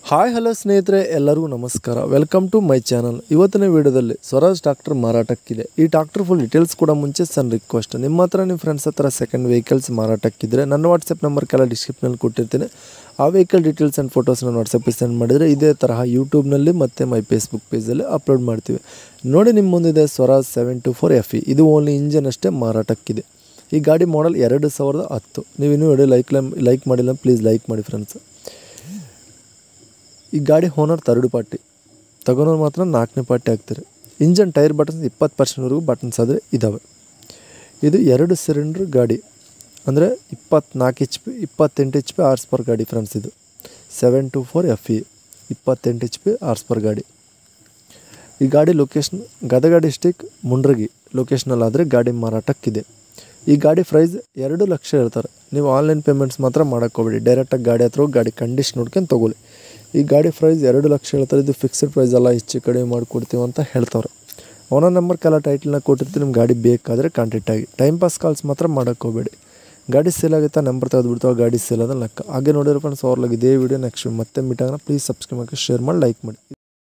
hi hello ಸ್ನೇಹಿತರೆ ಎಲ್ಲರಿಗೂ ನಮಸ್ಕಾರ ವೆಲ್ಕಮ್ ಟು ಮೈ ಚಾನಲ್ ಇವತ್ತಿನ ವಿಡಿಯೋದಲ್ಲಿ ಸ್ವರಾಜ್ ಟ್ರಾಕ್ಟರ್ ಮಾರಾಟಕ್ಕಿದೆ ಈ ಟ್ರಾಕ್ಟರ್ ಫುಲ್ ಡೀಟೇಲ್ಸ್ ಕೂಡ ಮುಂಚೆ ಸಣ್ಣ ರಿಕ್ವೆಸ್ಟ್ ನಿಮ್ಮ ಹತ್ರ ನಿಮ್ಮ ಫ್ರೆಂಡ್ಸ್ ಹತ್ರ ಸೆಕೆಂಡ್ ವೆಹಿಕಲ್ಸ್ ಮಾರಾಟಕ್ಕಿದ್ರೆ ನನ್ನ ವಾಟ್ಸಪ್ ನಂಬರ್ ಕೆಲ ಡಿಸ್ಕ್ರಿಪ್ಷನಲ್ಲಿ ಕೊಟ್ಟಿರ್ತೀನಿ ಆ ವೆಹಿಕಲ್ ಡೀಟೇಲ್ಸ್ ಆ್ಯಂಡ್ ಫೋಟೋಸ್ ನನ್ನ ವಾಟ್ಸಪ್ಗೆ ಸೆಂಡ್ ಮಾಡಿದರೆ ಇದೇ ತರಹ ಯೂಟ್ಯೂಬ್ನಲ್ಲಿ ಮತ್ತು ಮೈ ಫೇಸ್ಬುಕ್ ಪೇಜಲ್ಲಿ ಅಪ್ಲೋಡ್ ಮಾಡ್ತೀವಿ ನೋಡಿ ನಿಮ್ಮ ಮುಂದಿದೆ Swaraj seven two four F E ಇದು ಓನ್ಲಿ ಇಂಜನ್ ಅಷ್ಟೇ ಮಾರಾಟಕ್ಕಿದೆ ಈ ಗಾಡಿ ಮಾಡಲ್ ಎರಡು ಸಾವಿರದ ಹತ್ತು ನೀವು ಇನ್ನೂ ವಿಡಿಯೋ ಲೈಕ್ ಲೈಕ್ ಮಾಡಿಲ್ಲ ಪ್ಲೀಸ್ ಲೈಕ್ ಮಾಡಿ ಫ್ರೆಂಡ್ಸ್ ಈ ಗಾಡಿ ಓನರ್ ತರ್ಡ್ ಪಾರ್ಟಿ ತಗೊಳೋರು ಮಾತ್ರ ನಾಲ್ಕನೇ ಪಾರ್ಟಿ ಆಗ್ತಾರೆ ಇಂಜನ್ ಟೈರ್ ಬಟನ್ಸ್ ಇಪ್ಪತ್ತು ಪರ್ಸೆಂಟ್ವರೆಗೂ ಬಟನ್ಸ್ ಆದರೆ ಇದ್ದಾವೆ ಇದು ಎರಡು ಸಿಲಿಂಡ್ರ್ ಗಾಡಿ ಅಂದರೆ ಇಪ್ಪತ್ನಾಲ್ಕು ಎಚ್ ಪಿ ಇಪ್ಪತ್ತೆಂಟು ಎಚ್ ಪಿ ಆರ್ಸ್ ಪರ್ ಗಾಡಿ ಫ್ರೆಂಡ್ಸ್ ಇದು seven two four F E ಇಪ್ಪತ್ತೆಂಟು ಎಚ್ ಪಿ ಆರ್ಸ್ ಪರ್ ಗಾಡಿ ಈ ಗಾಡಿ ಲೊಕೇಶನ್ ಗದಗ ಡಿಸ್ಟಿಕ್ ಮುಂಡ್ರಗಿ ಲೊಕೇಶನಲ್ಲಾದರೆ ಗಾಡಿ ಮಾರಾಟಕ್ಕಿದೆ ಈ ಗಾಡಿ ಪ್ರೈಸ್ ಎರಡು ಲಕ್ಷ ಹೇಳ್ತಾರೆ ನೀವು ಆನ್ಲೈನ್ ಪೇಮೆಂಟ್ಸ್ ಮಾತ್ರ ಮಾಡೋಕ್ಕೆ ಹೋಗ್ಬೇಡಿ ಡೈರೆಕ್ಟಾಗಿ ಗಾಡಿ ಹತ್ರ ಹೋಗಿ ಗಾಡಿ ಕಂಡೀಷನ್ ನೋಡ್ಕೊಂಡು ತೊಗೊಳ್ಳಿ ಈ ಗಾಡಿ ಪ್ರೈಸ್ ಎರಡು ಲಕ್ಷ ಹೇಳ್ತಾರೆ ಇದು ಫಿಕ್ಸ್ಡ್ ಪ್ರೈಸ್ ಅಲ್ಲ ಹೆಚ್ಚು ಕಡಿಮೆ ಮಾಡಿಕೊಡ್ತೀವಿ ಅಂತ ಹೇಳ್ತಾವ್ರೆ ಓನರ್ ನಂಬರ್ ಕೆಲ ಟೈಟಲ್ನ ಕೊಟ್ಟಿರ್ತೀವಿ ನಿಮ್ಮ ಗಾಡಿ ಬೇಕಾದರೆ ಕಾಂಟ್ಯಾಕ್ಟ್ ಆಗಿ ಟೈಮ್ ಪಾಸ್ ಕಾಲ್ಸ್ ಮಾತ್ರ ಮಾಡೋಕ್ಕೆ ಹೋಗಬೇಡಿ ಗಾಡಿ ಸೇಲ್ ಆಗುತ್ತಾ ನಂಬರ್ ತೆಗೆದುಬಿಡ್ತಾವೆ ಗಾಡಿ ಸೇಲ್ ಅದ ಲೆಕ್ಕ ಹಾಗೆ ನೋಡಿರೋ ಫ್ರೆಂಡ್ಸ್ ಅವ್ರಲಾಗ ಇದೇ ವಿಡಿಯೋ ನೆಕ್ಸ್ಟ್ ಮತ್ತೆ ಮೀಟ್ ಆಗೋಣ ಪ್ಲೀಸ್ ಸಬ್ಸ್ಕ್ರೈಬ್ ಮಾಡಿ ಶೇರ್ ಮಾಡಿ ಲೈಕ್ ಮಾಡಿ